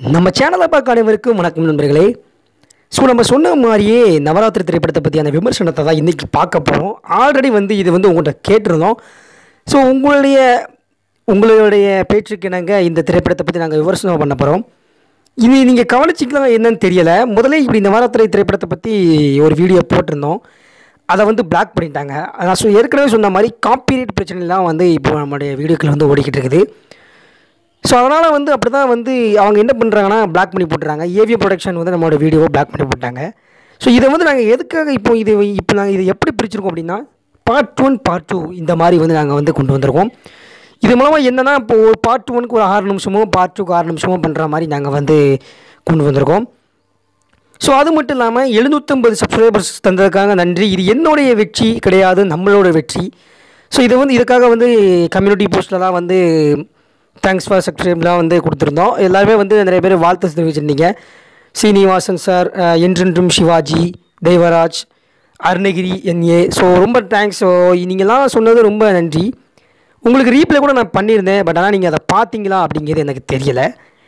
நம்ம சேனலை பார்க்க அனைவருக்கும் வணக்கம் நண்பர்களே ஸோ நம்ம சொன்ன மாதிரியே நவராத்திரி திரைப்படத்தை பற்றியான விமர்சனத்தை தான் இன்றைக்கி பார்க்க போகிறோம் ஆல்ரெடி வந்து இது வந்து உங்கள்கிட்ட கேட்டிருந்தோம் ஸோ உங்களுடைய உங்களுடைய பேச்சுக்கு இணங்க இந்த திரைப்படத்தை பற்றி நாங்கள் விமர்சனம் பண்ண போகிறோம் இது நீங்கள் கவனிச்சிக்கலாம் என்னன்னு தெரியலை முதல்ல இப்படி நவராத்திரி திரைப்படத்தை பற்றி ஒரு வீடியோ போட்டிருந்தோம் அதை வந்து பிளாக் பண்ணிட்டாங்க நான் சொ- ஏற்கனவே சொன்ன மாதிரி காப்பிரைட் பிரச்சனைலாம் வந்து இப்போ நம்மளுடைய வீடியோக்கள் வந்து ஓடிக்கிட்டு இருக்குது ஸோ அதனால் வந்து அப்படி தான் வந்து அவங்க என்ன பண்ணுறாங்கன்னா பிளாக் பண்ணி போட்டுறாங்க ஏவிஎம் ப்ரொடக்ஷன் வந்து நம்மளோட வீடியோவை பிளாக் பண்ணி போட்டாங்க ஸோ இதை வந்து நாங்கள் எதுக்காக இப்போ இது இப்போ நாங்கள் இதை எப்படி பிரிச்சிருக்கோம் அப்படின்னா பார்ட் ஒன் பார்ட் டூ இந்த மாதிரி வந்து நாங்கள் வந்து கொண்டு வந்திருக்கோம் இது மூலமாக என்னென்னா இப்போ ஒரு பார்ட் ஒனுக்கு ஒரு ஆறு நிமிஷமோ பார்ட் டூக்கு ஆறு நிமிஷமோ பண்ணுற மாதிரி நாங்கள் வந்து கொண்டு வந்திருக்கோம் ஸோ அது மட்டும் இல்லாமல் எழுநூற்றம்பது சப்ஸ்கிரைபர்ஸ் தந்ததுக்காக நன்றி இது என்னுடைய வெற்றி கிடையாது நம்மளோட வெற்றி ஸோ இது வந்து இதுக்காக வந்து கம்யூனிட்டி போஸ்ட்டில் தான் வந்து தேங்க்ஸ் ஃபார் சப்ஸ்கிரைப்லாம் வந்து கொடுத்துருந்தோம் எல்லாருமே வந்து நிறைய பேர் வாழ்த்து தெரிவிச்சிருந்தீங்க சீனிவாசன் சார் அஹ், என்றென்றும் சிவாஜி தேவராஜ் அருணகிரி என்ஏ ஸோ ரொம்ப தேங்க்ஸ் ஸோ நீங்கள்லாம் சொன்னது ரொம்ப நன்றி உங்களுக்கு ரீப்ளை கூட நான் பண்ணியிருந்தேன் பட் ஆனால் நீங்கள் அதை பார்த்தீங்களா அப்படிங்கிறது எனக்கு தெரியலை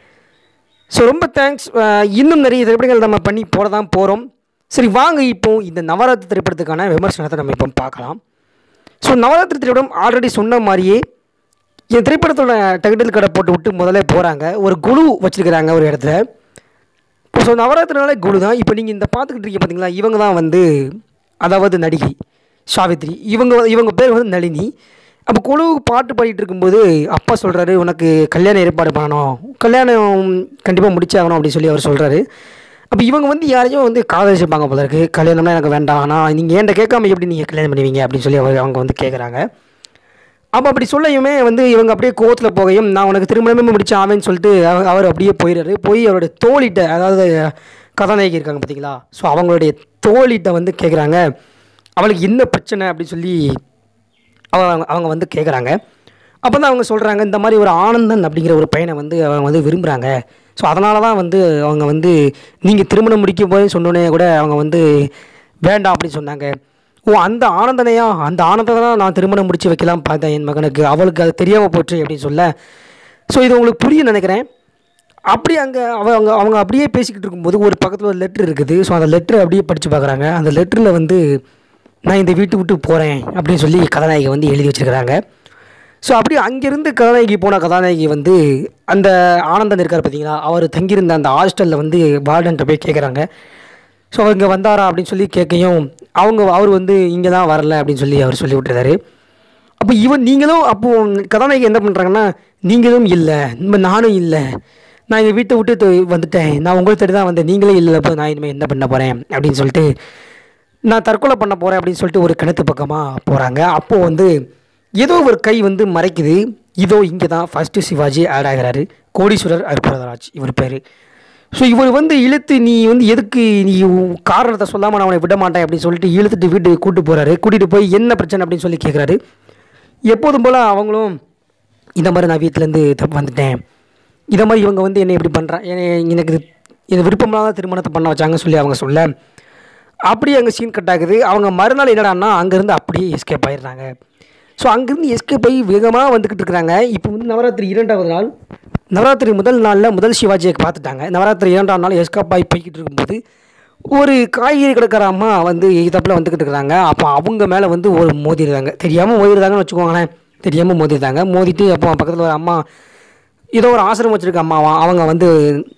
ஸோ ரொம்ப தேங்க்ஸ் இன்னும் நிறைய திரைப்படங்கள் நம்ம பண்ணி போட தான் போகிறோம் சரி வாங்க இப்போ இந்த நவராத்திரி திரைப்படத்துக்கான விமர்சனத்தை நம்ம இப்போ பார்க்கலாம் ஸோ நவராத்திரி திரைப்படம் ஆல்ரெடி சொன்ன மாதிரியே என் திரைப்படத்தோட டகட்டில் கடை போட்டு விட்டு முதல்ல போகிறாங்க ஒரு குழு வச்சுருக்கிறாங்க ஒரு இடத்துல ஸோ நவராத்திரினாலே குழு தான் இப்போ நீங்கள் இந்த பார்த்துக்கிட்டு இருக்கீங்க பார்த்தீங்களா இவங்க தான் வந்து அதாவது நடிகை சாவித்ரி இவங்க இவங்க பேர் வந்து நளினி அப்போ குழு பாட்டு பாடிட்டு இருக்கும்போது அப்பா சொல்கிறாரு உனக்கு கல்யாணம் ஏற்பாடு பண்ணணும் கல்யாணம் கண்டிப்பாக முடிச்சாகணும் அப்படின்னு சொல்லி அவர் சொல்கிறாரு அப்போ இவங்க வந்து யாரையும் வந்து காதலிச்சிருப்பாங்க போல இருக்கு கல்யாணம்லாம் எனக்கு வேண்டாம் ஆனால் நீங்கள் ஏன்ட்ட கேட்காம எப்படி நீங்கள் கல்யாணம் பண்ணுவீங்க அப்படின்னு சொல்லி அவர் அவங்க வந்து கேட்குறாங்க அப்போ அப்படி சொல்லையுமே வந்து இவங்க அப்படியே கோவத்தில் போகையும் நான் உனக்கு திருமணமே முடிச்சு ஆவேன்னு சொல்லிட்டு அவ- அவர் அப்படியே போயிடுறாரு போய் அவருடைய தோழிட்ட அதாவது கதாநாயகி இருக்காங்க பார்த்தீங்களா ஸோ அவங்களுடைய தோழிட்ட வந்து கேட்குறாங்க அவளுக்கு என்ன பிரச்சனை அப்படின்னு சொல்லி அவங்க அவங்க வந்து கேட்குறாங்க அப்போ தான் அவங்க சொல்கிறாங்க இந்த மாதிரி ஒரு ஆனந்தன் அப்படிங்கிற ஒரு பையனை வந்து அவங்க வந்து விரும்புகிறாங்க ஸோ அதனால தான் வந்து அவங்க வந்து நீங்கள் திருமணம் முடிக்கும் போது சொன்னோன்னே கூட அவங்க வந்து வேண்டாம் அப்படின்னு சொன்னாங்க ஓ அந்த ஆனந்தனையா அந்த ஆனந்தனை தான் நான் திருமணம் முடிச்சு வைக்கலாம் பார்த்தேன் என் மகனுக்கு அவளுக்கு அது தெரியாமல் போச்சு அப்படின்னு சொல்ல ஸோ இது உங்களுக்கு புரிய நினைக்கிறேன் அப்படி அங்கே அவங்க அவங்க அப்படியே பேசிக்கிட்டு இருக்கும்போது ஒரு பக்கத்தில் ஒரு லெட்ரு இருக்குது ஸோ அந்த லெட்ரு அப்படியே படித்து பார்க்குறாங்க அந்த லெட்டரில் வந்து நான் இந்த வீட்டு விட்டு போகிறேன் அப்படின்னு சொல்லி கதாநாயகி வந்து எழுதி வச்சிருக்கிறாங்க ஸோ அப்படி அங்கேருந்து கதாநாயகி போன கதாநாயகி வந்து அந்த ஆனந்தன் இருக்கார் பார்த்தீங்களா அவர் தங்கியிருந்த அந்த ஹாஸ்டலில் வந்து வார்டன்ட்ட போய் கேட்குறாங்க ஸோ அவர் இங்கே வந்தாரா அப்படின்னு சொல்லி கேட்கையும் அவங்க அவர் வந்து இங்கே தான் வரல அப்படின்னு சொல்லி அவர் சொல்லி விட்டுறாரு அப்போ இவன் நீங்களும் அப்போ கதாநாயகி என்ன பண்ணுறாங்கன்னா நீங்களும் இல்லை இனிமே நானும் இல்லை நான் எங்கள் வீட்டை விட்டு தொ- வந்துட்டேன் நான் உங்களை தேடி தான் வந்தேன் நீங்களே இல்லை அப்போ நான் இனிமேல் என்ன பண்ண போகிறேன் அப்படின்னு சொல்லிட்டு நான் தற்கொலை பண்ண போகிறேன் அப்படின்னு சொல்லிட்டு ஒரு கிணத்து பக்கமாக போகிறாங்க அப்போது வந்து ஏதோ ஒரு கை வந்து மறைக்குது இதோ இங்கே தான் ஃபஸ்ட்டு சிவாஜி ஆட் ஆகிறாரு கோடீஸ்வரர் அற்புதராஜ் இவர் பேர் ஸோ இவர் வந்து இழுத்து நீ வந்து எதுக்கு நீ உன் காரணத்தை சொல்லாமல் நான் அவனை விட மாட்டேன் அப்படின்னு சொல்லிட்டு இழுத்துட்டு வீட்டுக்கு கூட்டு போகிறாரு கூட்டிகிட்டு போய் என்ன பிரச்சனை அப்படின்னு சொல்லி கேட்குறாரு எப்போதும் போல் அவங்களும் இந்த மாதிரி நான் வீட்டிலேருந்து தப்பு வந்துட்டேன் இதை மாதிரி இவங்க வந்து என்னை இப்படி பண்ணுறான் எனக்கு இது இது விருப்பமில்லாத திருமணத்தை பண்ண வச்சாங்கன்னு சொல்லி அவங்க சொல்ல அப்படியே அங்கே சீன் கட் ஆகுது அவங்க மறுநாள் என்னடான்னா அங்கேருந்து அப்படியே எஸ்கேப் ஆயிடுறாங்க ஸோ அங்கேருந்து எஸ்கேப் ஆகி வேகமாக வந்துக்கிட்டு இருக்கிறாங்க இப்போ வந்து நவராத்திரி இரண்டாவது நாள் நவராத்திரி முதல் நாளில் முதல் சிவாஜியை பார்த்துட்டாங்க நவராத்திரி இரண்டாம் நாள் எஸ்கேப் ஆகி போய்கிட்டு இருக்கும்போது ஒரு காய்கறி கிடக்கிற அம்மா வந்து எதிர்த்தாப்புல வந்துக்கிட்டு இருக்கிறாங்க அப்போ அவங்க மேலே வந்து ஒரு மோதிடுறாங்க தெரியாமல் மோதிடுறாங்கன்னு வச்சுக்கோங்களேன் தெரியாமல் மோதிடுறாங்க மோதிட்டு அப்போ பக்கத்தில் ஒரு அம்மா ஏதோ ஒரு ஆசிரமம் வச்சுருக்க அம்மாவா அவங்க வந்து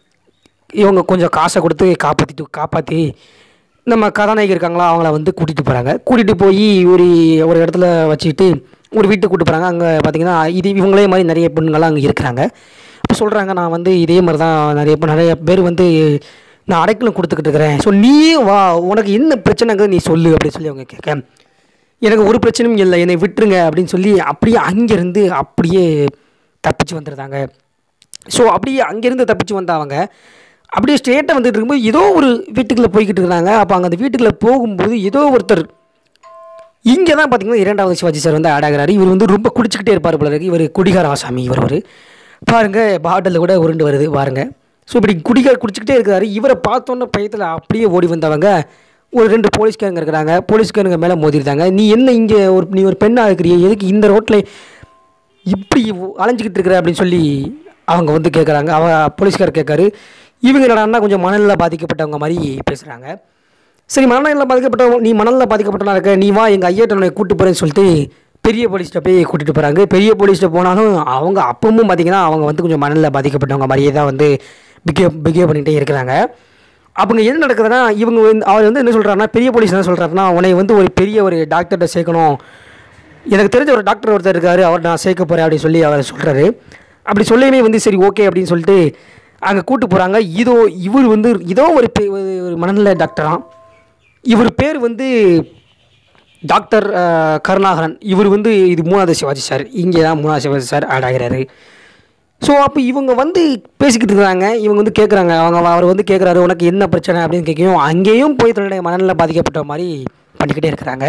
இவங்க கொஞ்சம் காசை கொடுத்து காப்பாற்றிட்டு காப்பாற்றி நம்ம கதாநாயகி இருக்காங்களா அவங்கள வந்து கூட்டிகிட்டு போகிறாங்க கூட்டிகிட்டு போய் ஒரு ஒரு இடத்துல வச்சுக்கிட்டு ஒரு வீட்டுக்கு கூட்டு போகிறாங்க அங்கே பார்த்தீங்கன்னா இது இவங்களே மாதிரி நிறைய பெண்கள்லாம் அங்கே இருக்கிறாங்க அப்போ சொல்கிறாங்க நான் வந்து இதே மாதிரி தான் நிறைய பேர் நிறைய பேர் வந்து நான் அடைக்கலம் கொடுத்துக்கிட்டு இருக்கிறேன் ஸோ நீ வா உனக்கு என்ன பிரச்சனைங்கிறது நீ சொல்லு அப்படின்னு சொல்லி அவங்க கேட்க எனக்கு ஒரு பிரச்சனையும் இல்லை என்னை விட்டுருங்க அப்படின்னு சொல்லி அப்படியே அங்கேருந்து அப்படியே தப்பிச்சு வந்துடுறாங்க ஸோ அப்படியே அங்கேருந்து தப்பிச்சு வந்த அவங்க அப்படியே ஸ்ட்ரெயிட்டாக வந்துட்டு இருக்கும்போது ஏதோ ஒரு வீட்டுக்குள்ளே போய்கிட்டு இருக்கிறாங்க அப்போ அங்கே அந்த வீட்டுக்குள்ளே போகும்போது ஏதோ ஒருத்தர் இங்கே தான் பார்த்தீங்கன்னா இரண்டாவது சிவாஜி சார் வந்து ஆட் ஆகிறாரு இவர் வந்து ரொம்ப குடிச்சிக்கிட்டே இருப்பார் போல இருக்கு இவர் குடிகார ஆசாமி இவர் ஒரு பாருங்க பாட்டிலில் கூட உருண்டு வருது பாருங்க ஸோ இப்படி குடிகார குடிச்சிக்கிட்டே இருக்கிறாரு இவரை பார்த்தோன்னே பயத்தில் அப்படியே ஓடி வந்தவங்க ஒரு ரெண்டு போலீஸ்காரங்க இருக்கிறாங்க போலீஸ்காரங்க மேலே மோதிருந்தாங்க நீ என்ன இங்கே ஒரு நீ ஒரு பெண்ணாக இருக்கிறிய எதுக்கு இந்த ரோட்டில் இப்படி அலைஞ்சிக்கிட்டு இருக்கிற அப்படின்னு சொல்லி அவங்க வந்து கேட்குறாங்க அவ போலீஸ்கார் கேட்காரு இவங்க என்னடான்னா கொஞ்சம் மணலில் பாதிக்கப்பட்டவங்க மாதிரி பேசுகிறாங்க சரி மணலில் பாதிக்கப்பட்டவங்க நீ மணலில் பாதிக்கப்பட்டவனா இருக்க நீ வா எங்கள் ஐயாட்ட உன்னை கூட்டு போகிறேன்னு சொல்லிட்டு பெரிய போலீஸ்கிட்ட போய் கூட்டிகிட்டு போகிறாங்க பெரிய போலீஸ்கிட்ட போனாலும் அவங்க அப்பவும் பார்த்தீங்கன்னா அவங்க வந்து கொஞ்சம் மணலில் பாதிக்கப்பட்டவங்க மாதிரியே தான் வந்து பிகேவ் பிகேவ் பண்ணிகிட்டே இருக்கிறாங்க அவங்க என்ன நடக்குதுன்னா இவங்க வந்து அவர் வந்து என்ன சொல்கிறாருன்னா பெரிய போலீஸ் என்ன சொல்கிறாருன்னா உன்னை வந்து ஒரு பெரிய ஒரு டாக்டர்கிட்ட சேர்க்கணும் எனக்கு தெரிஞ்ச ஒரு டாக்டர் ஒருத்தர் இருக்காரு அவர் நான் சேர்க்க போகிறேன் அப்படின்னு சொல்லி அவர் சொல்கிறாரு அப்படி சொல்லியுமே வந்து சரி ஓகே அப்படின்னு சொல்லிட்டு அங்கே கூட்டு போகிறாங்க இதோ இவர் வந்து இதோ ஒரு பெ- ஒரு- ஒரு மனநல டாக்டராம் இவர் பேர் வந்து டாக்டர் அஹ், கருணாகரன் இவர் வந்து இது மூணாவது சிவாஜி சார் இங்கே தான் மூணாவது சிவாஜி சார் ஆட் ஆகிறாரு ஸோ அப்போ இவங்க வந்து பேசிக்கிட்டு இருக்கிறாங்க இவங்க வந்து கேட்குறாங்க அவங்க அவர் வந்து கேட்குறாரு உனக்கு என்ன பிரச்சனை அப்படின்னு கேட்கவும் அங்கேயும் போய் தன்னுடைய மனநல பாதிக்கப்பட்ட மாதிரி பண்ணிக்கிட்டே இருக்கிறாங்க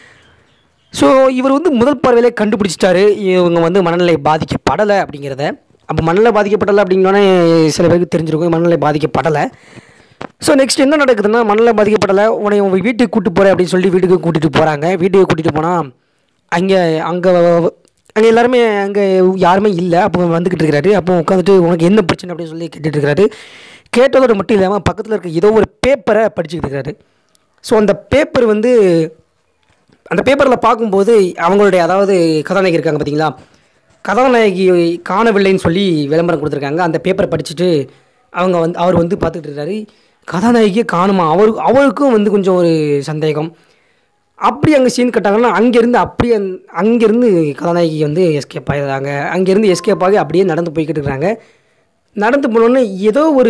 ஸோ இவர் வந்து முதல் பார்வையிலே கண்டுபிடிச்சிட்டாரு இவங்க வந்து மனநிலை பாதிக்கப்படலை அப்படிங்கிறத அப்போ மனநிலை பாதிக்கப்படலை அப்படின்னோடனே சில பேருக்கு தெரிஞ்சிருக்கும் மனநிலை பாதிக்கப்படலை ஸோ நெக்ஸ்ட் என்ன நடக்குதுன்னா மனநிலை பாதிக்கப்படலை உன்னை உங்க வீட்டுக்கு கூட்டு போகிறேன் அப்படின்னு சொல்லி வீட்டுக்கு கூட்டிகிட்டு போகிறாங்க வீட்டுக்கு கூட்டிகிட்டு போனால் அங்கே அங்கே அங்கே எல்லாருமே அங்கே யாருமே இல்லை அப்போ வந்துக்கிட்டு இருக்கிறாரு அப்போ உட்காந்துட்டு உனக்கு என்ன பிரச்சனை அப்படின்னு சொல்லி கேட்டுட்டு இருக்கிறாரு கேட்டதோடு மட்டும் இல்லாமல் பக்கத்தில் இருக்க ஏதோ ஒரு பேப்பரை படிச்சுக்கிட்டு இருக்கிறாரு ஸோ அந்த பேப்பர் வந்து அந்த பேப்பரில் பார்க்கும்போது அவங்களுடைய அதாவது கதாநாயகி இருக்காங்க பார்த்தீங்களா கதாநாயகி காணவில்லைன்னு சொல்லி விளம்பரம் கொடுத்துருக்காங்க அந்த பேப்பரை படிச்சுட்டு அவங்க வந்து அவர் வந்து பார்த்துக்கிட்டு இருக்காரு கதாநாயகியை காணுமா அவர் அவருக்கும் வந்து கொஞ்சம் ஒரு சந்தேகம் அப்படி அங்கே சீன் கட்டாங்கன்னா அங்கேருந்து அப்படியே அந்த- அங்கேருந்து கதாநாயகி வந்து எஸ்கேப் ஆகிடுறாங்க அங்கேருந்து எஸ்கேப் ஆகி அப்படியே நடந்து போய்கிட்டு இருக்கிறாங்க நடந்து போனோன்னே ஏதோ ஒரு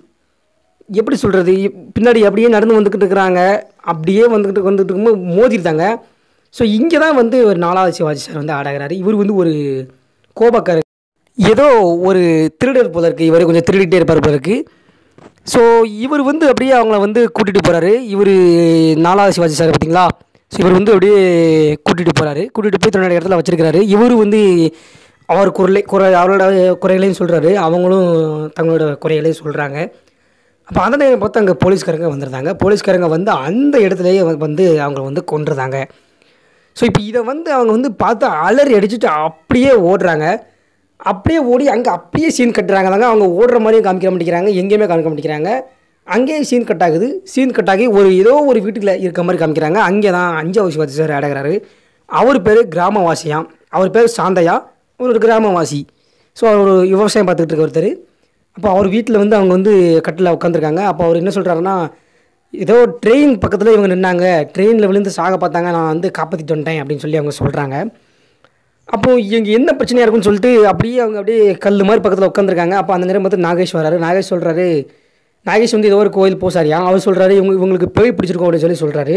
எப்படி சொல்கிறது பின்னாடி அப்படியே நடந்து வந்துக்கிட்டு இருக்கிறாங்க அப்படியே வந்துக்கிட்டு வந்துட்டு இருக்கும்போது மோதிருந்தாங்க ஸோ இங்கே தான் வந்து ஒரு நாலாவது சிவாஜி சார் வந்து ஆடாகிறாரு இவர் வந்து ஒரு கோபக்காரர் ஏதோ ஒரு திருடர் போல இருக்கு இவர் கொஞ்சம் திருடிட்டே இருப்பார் போல இருக்கு ஸோ இவர் வந்து அப்படியே அவங்கள வந்து கூட்டிகிட்டு போகிறாரு இவர் நாலாவது சிவாஜி சார் பார்த்தீங்களா ஸோ இவர் வந்து அப்படியே கூட்டிகிட்டு போகிறாரு கூட்டிகிட்டு போய் தன்னுடைய இடத்துல வச்சிருக்கிறாரு இவர் வந்து அவர் குரலை குறை அவரோட குறைகளையும் சொல்கிறாரு அவங்களும் தங்களோட குறைகளையும் சொல்கிறாங்க அப்போ அந்த நேரம் பார்த்து அங்கே போலீஸ்காரங்க வந்துருந்தாங்க போலீஸ்காரங்க வந்து அந்த இடத்துலையே வ- வந்து அவங்க வந்து கொன்றுதாங்க ஸோ இப்போ இதை வந்து அவங்க வந்து பார்த்து அலறி அடிச்சுட்டு அப்படியே ஓடுறாங்க அப்படியே ஓடி அங்கே அப்படியே சீன் கட்டுறாங்க தாங்க அவங்க ஓடுற மாதிரியும் காமிக்க மாட்டேங்கிறாங்க எங்கேயுமே காமிக்க மாட்டேங்கிறாங்க அங்கேயே சீன் கட் ஆகுது சீன் கட் ஆகி ஒரு ஏதோ ஒரு வீட்டுக்குள்ள இருக்க மாதிரி காமிக்கிறாங்க அங்கே தான் அஞ்சாவது சிவாஜி சார் அடகிறாரு அவர் பேர் கிராமவாசியாம் அவர் பேர் சாந்தையா ஒரு கிராமவாசி ஸோ அவர் ஒரு விவசாயம் பார்த்துக்கிட்டு இருக்க ஒருத்தர் அப்போ அவர் வீட்டில் வந்து அவங்க வந்து கட்டில் உட்காந்துருக்காங்க அப்போ அவர் என்ன சொல்கிறாருன்னா ஏதோ ட்ரெயின் பக்கத்தில் இவங்க நின்னாங்க ட்ரெயினில் விழுந்து சாக பார்த்தாங்க நான் வந்து காப்பாற்றிட்டு வந்துட்டேன் அப்படின்னு சொல்லி அவங்க சொல்கிறாங்க அப்போது இங்கே என்ன பிரச்சனையாக இருக்குன்னு சொல்லிட்டு அப்படியே அவங்க அப்படியே கல் மாதிரி பக்கத்தில் உட்காந்துருக்காங்க அப்போ அந்த நேரம் பார்த்து நாகேஷ் வராரு நாகேஷ் சொல்கிறாரு நாகேஷ் வந்து ஏதோ ஒரு கோயில் போசாரியா அவர் சொல்கிறாரு இவங்க இவங்களுக்கு பேய் பிடிச்சிருக்கோம் அப்படின்னு சொல்லி சொல்கிறாரு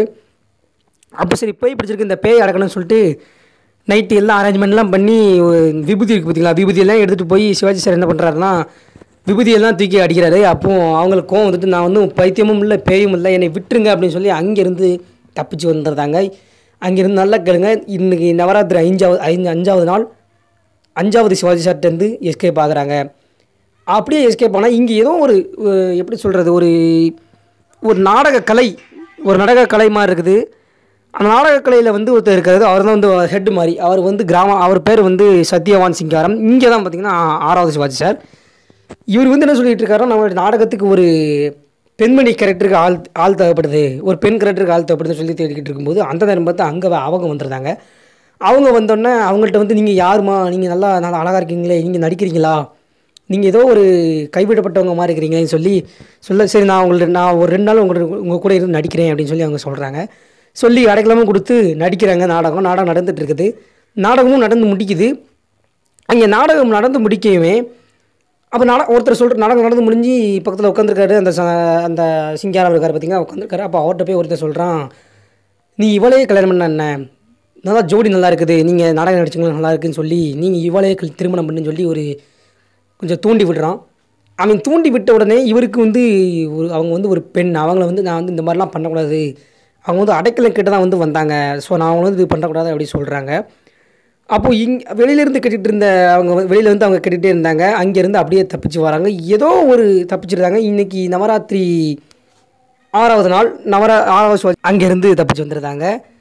அப்போ சரி பேய் பிடிச்சிருக்கு இந்த பேய் அடக்கணும்னு சொல்லிட்டு நைட்டு எல்லாம் அரேஞ்ச்மெண்ட்லாம் பண்ணி ஒரு விபூதி இருக்குது பார்த்தீங்களா விபூதியெல்லாம் எடுத்துகிட்டு போய் சிவாஜி சார் என்ன பண்ணுறாருன்னா விபூதியெல்லாம் தூக்கி அடிக்கிறாரு அப்போ அவங்களுக்கு கோவம் வந்துட்டு நான் வந்து பைத்தியமும் இல்லை பேயும் இல்லை என்னை விட்டுருங்க அப்படின்னு சொல்லி அங்கேருந்து தப்பிச்சு வந்துடுறாங்க அங்கேருந்து நல்லா கேளுங்க இன்றைக்கி நவராத்திரி அஞ்சாவது ஐந்து அஞ்சாவது நாள் அஞ்சாவது சிவாஜி சார்ட்டேருந்து எஸ்கேப் ஆகுறாங்க அப்படியே எஸ்கேப் ஆனால் இங்கே ஏதோ ஒரு அஹ், எப்படி சொல்கிறது ஒரு ஒரு நாடக கலை ஒரு நாடக கலை மாதிரி இருக்குது அந்த நாடக கலையில் வந்து ஒருத்தர் இருக்காரு அவர் தான் வந்து ஹெட் மாதிரி அவர் வந்து கிராம அவர் பேர் வந்து சத்யவான் சிங்காரம் இங்கே தான் பார்த்தீங்கன்னா ஆறாவது சிவாஜி சார் இவர் வந்து என்ன சொல்லிட்டு இருக்காரோ நம்மளுடைய நாடகத்துக்கு ஒரு பெண்மணி கேரக்டருக்கு ஆள் ஆள் தேவைப்படுது ஒரு பெண் கேரக்டருக்கு ஆள் தேவைப்படுதுன்னு சொல்லி தேடிக்கிட்டு இருக்கும்போது அந்த நேரம் பார்த்து அங்கே அவங்க வந்துருந்தாங்க அவங்க வந்தோடனே அவங்கள்ட்ட வந்து நீங்கள் யாருமா நீங்கள் நல்லா நல்லா அழகாக இருக்கீங்களே நீங்கள் நடிக்கிறீங்களா நீங்கள் ஏதோ ஒரு கைவிடப்பட்டவங்க மாதிரி இருக்கிறீங்களேன்னு சொல்லி சொல்ல சரி நான் உங்கள்ட்ட நான் ஒரு ரெண்டு நாள் உங்கள்கிட்ட உங்கள் கூட இருந்து நடிக்கிறேன் அப்படின்னு சொல்லி அவங்க சொல்கிறாங்க சொல்லி அடைக்கலாமும் கொடுத்து நடிக்கிறாங்க நாடகம் நாடகம் நடந்துட்டு இருக்குது நாடகமும் நடந்து முடிக்குது அங்கே நாடகம் நடந்து முடிக்கவே அப்போ நாடகம் ஒருத்தர் சொல்கிற நாடகம் நடந்து முடிஞ்சு பக்கத்தில் உட்காந்துருக்காரு அந்த ச அந்த சிங்காரம் இருக்கார் பார்த்தீங்கன்னா உட்காந்துருக்காரு அப்போ அவர்கிட்ட போய் ஒருத்தர் சொல்கிறான் நீ இவளையே கல்யாணம் பண்ண என்ன நல்லா ஜோடி நல்லா இருக்குது நீங்கள் நாடகம் நடிச்சவங்க நல்லா இருக்குன்னு சொல்லி நீங்கள் இவளையே கல் திருமணம் பண்ணுன்னு சொல்லி ஒரு கொஞ்சம் தூண்டி விடுறான் அவன் தூண்டி விட்ட உடனே இவருக்கு வந்து ஒரு அவங்க வந்து ஒரு பெண் அவங்கள வந்து நான் வந்து இந்த மாதிரிலாம் பண்ணக்கூடாது அவங்க வந்து அடைக்கலம் கிட்ட தான் வந்து வந்தாங்க ஸோ நான் அவங்கள வந்து இது பண்ணக்கூடாது அப்படி சொல்கிறாங்க அப்போது இங் வெளியிலேருந்து கட்டிகிட்டு இருந்த அவங்க வந்து- வெளியில வந்து அவங்க கட்டிகிட்டே இருந்தாங்க அங்கேருந்து அப்படியே தப்பிச்சு வராங்க ஏதோ ஒரு தப்பிச்சிருந்தாங்க இன்றைக்கி நவராத்திரி ஆறாவது நாள் நவரா ஆறாவது சிவாஜி அங்கேருந்து தப்பிச்சு வந்துருந்தாங்க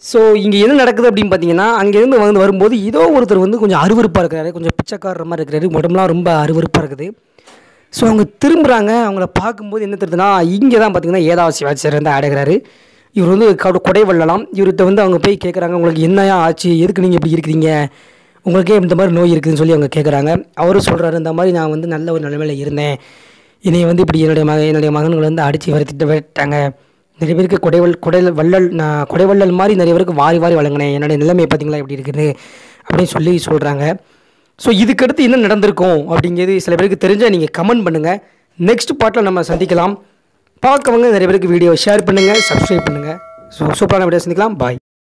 ஸோ இங்கே என்ன நடக்குது அப்படின்னு பார்த்தீங்கன்னா அங்கேருந்து வந்து வரும்போது ஏதோ ஒருத்தர் வந்து கொஞ்சம் அருவருப்பாக இருக்கிறாரு கொஞ்சம் பிச்சைக்காரர் மாதிரி இருக்கிறாரு உடம்புலாம் ரொம்ப அருவருப்பாக இருக்குது ஸோ அவங்க திரும்புகிறாங்க அவங்கள பார்க்கும்போது என்ன தெரியுதுன்னா இங்கே தான் பார்த்தீங்கன்னா ஏதாவது சிவாச்சாரியர் வந்து ஆடுகிறாரு இவர் வந்து கொடை- கொடை வெள்ளலாம் இவர்கிட்ட வந்து அவங்க போய் கேட்குறாங்க உங்களுக்கு என்னையா ஆச்சு எதுக்கு நீங்கள் இப்படி இருக்கிறீங்க உங்களுக்கே இந்த மாதிரி நோய் இருக்குதுன்னு சொல்லி அவங்க கேட்குறாங்க அவரும் சொல்கிறாரு இந்த மாதிரி நான் வந்து நல்ல ஒரு நிலைமையில் இருந்தேன் என்னை வந்து இப்படி என்னுடைய மக என்னுடைய மகன்கள் வந்து அடித்து வரத்திட்டு விட்டாங்க நிறைய பேருக்கு கொடைவல் கொடை வள்ளல் நான் கொடைவள்ளல் மாதிரி நிறைய பேருக்கு வாரி வாரி வழங்கினேன் என்னுடைய நிலைமை பார்த்தீங்களா எப்படி இருக்குது அப்படின்னு சொல்லி சொல்கிறாங்க ஸோ இதுக்கடுத்து என்ன நடந்திருக்கும் அப்படிங்கிறது சில பேருக்கு தெரிஞ்சால் நீங்கள் கமெண்ட் பண்ணுங்கள் நெக்ஸ்ட் பார்ட்டில் நம்ம சந்திக்கலாம் பார்க்கவங்க நிறைய பேருக்கு வீடியோ ஷேர் பண்ணுங்கள் சப்ஸ்கிரைப் பண்ணுங்கள் ஸோ சூப்பரான வீடியோ சந்திக்கலாம் பாய்